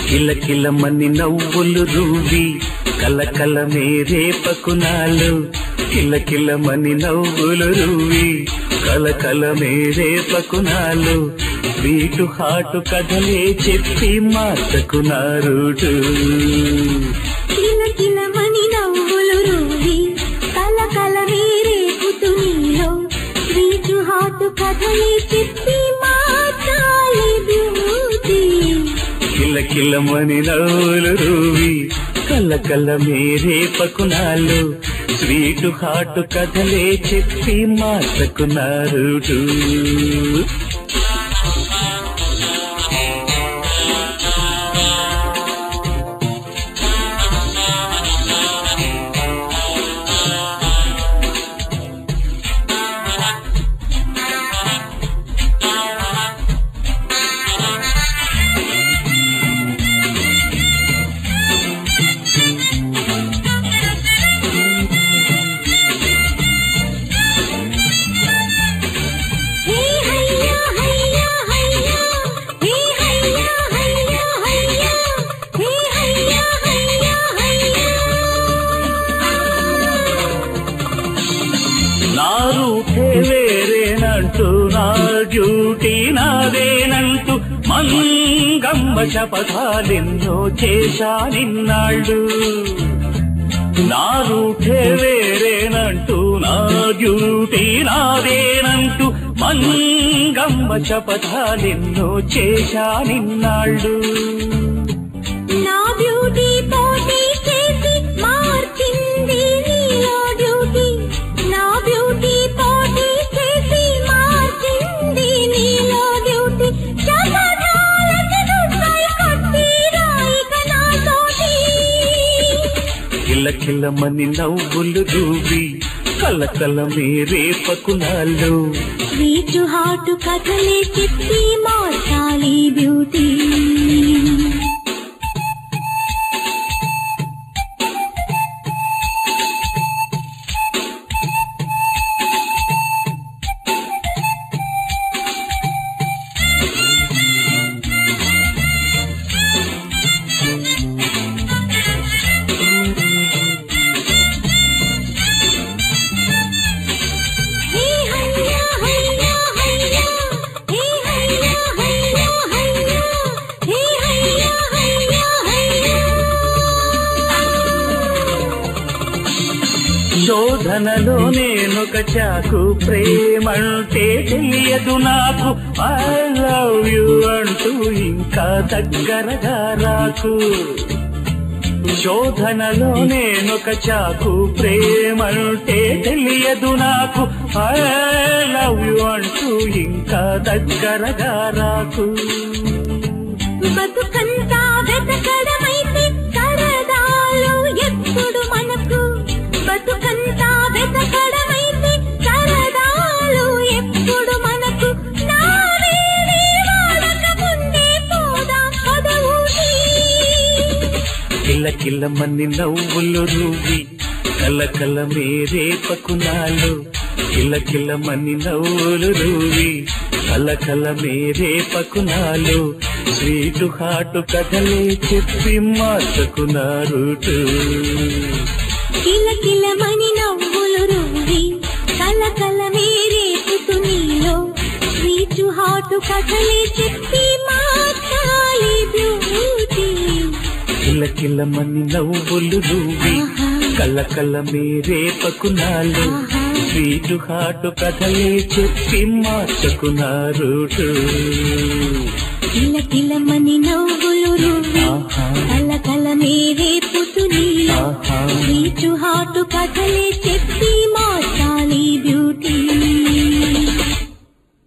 కిలకిలమని నవ్వులు రూవి కలకల మేరే పకునాలు కిలకిలమని నవ్వులు రూవి కలకల మేరే పకునాలు వీటు హాటు కథలే చెప్పి మార్చకునారుడు కిలకిలమని నవ్వులు రూవి కలకల మీరేపుతు నీలో రీచు హాటు కథలే చెప్పి మాట్లాడే బ్యూటీ కిలకిలమని నవ్వులు రూవి కలకల మేరే పకునాలు స్వీటు హాటు కథలే చెప్పి మార్చకునారుడు హే హయ్యా హయ్యా హయ్యా హే హయ్యా హయ్యా హయ్యా హే హయ్యా హయ్యా హయ్యా నా రూపే వేరేనంటూ నా డ్యూటీ నాదేనంటూ మంగమ్మ శపథాలెన్నో చేశా నిన్నాళ్ళు నా రూపే వేరేనంటూ నా డ్యూటీ నాదేనంటూ మంగమ్మ శపథాలెన్నో చేశా నిన్నాళ్ళు నా బ్యూటీ పోటీ చేసి మార్చింది నీలో డ్యూటీ నా బ్యూటీ పోటీ చేసి మార్చింది నీలో డ్యూటీ శపథాలకి నువ్వై కొట్టి రాయిక నాతోటి కిలకిలమని నవ్వులు దూవి కలకల మేరే పకునాలు రీచు హాటు కథలే చెప్పి మార్చాలి బ్యూటీ హే హయ్యా హయ్యా హయ్యా హే హయ్యా హయ్యా హయ్యా హే హయ్యా హయ్యా హయ్యా శోధనలో నేనొక చాకు ప్రేమంటే తెలియదు నాకు ఐ లవ్ యు అంటూ ఇంకా దగ్గరగా రాకు శోధనలో నేనొక చాకు ప్రేమంటే తెలియదు నాకు ఐ లవ్ యు అంటూ ఇంకా దగ్గరగా రాకు బతుకంతా వెతకడమైతే సరదాలు ఎప్పుడు మనకు బతుకంతా వెతకడమైతే సరదాలు ఎప్పుడు మనకు నా వేరే వాడక ముందే పోదాం పదవుకి కిలకిలమని నవ్వులు రూవి కలకల మేరే పకునాలు కిలకిలమని నవ్వులు రూవి కలకల మేరే పకునాలు స్వీటు హాటు కథలే చెప్పి మార్చుకున్నారుటు కిలకిలమని నవ్వులు రువ్వి కలకల మేరేపుతు నీలో రీచు హాటు కథలే చెప్పి మాట్లాడి బ్యూటీ కిలకిలమని నవ్వులు రూవి కలకల మేరే పకునాలు స్వీటు హాటు కథలే చెప్పి మార్చుకున్నారుటు కిలకిలమని నవ్వులు రువ్వి ఆహా కలకల మేరేపుతు నీలో ఆహా రీచు హాటు కథలే చెప్పి మా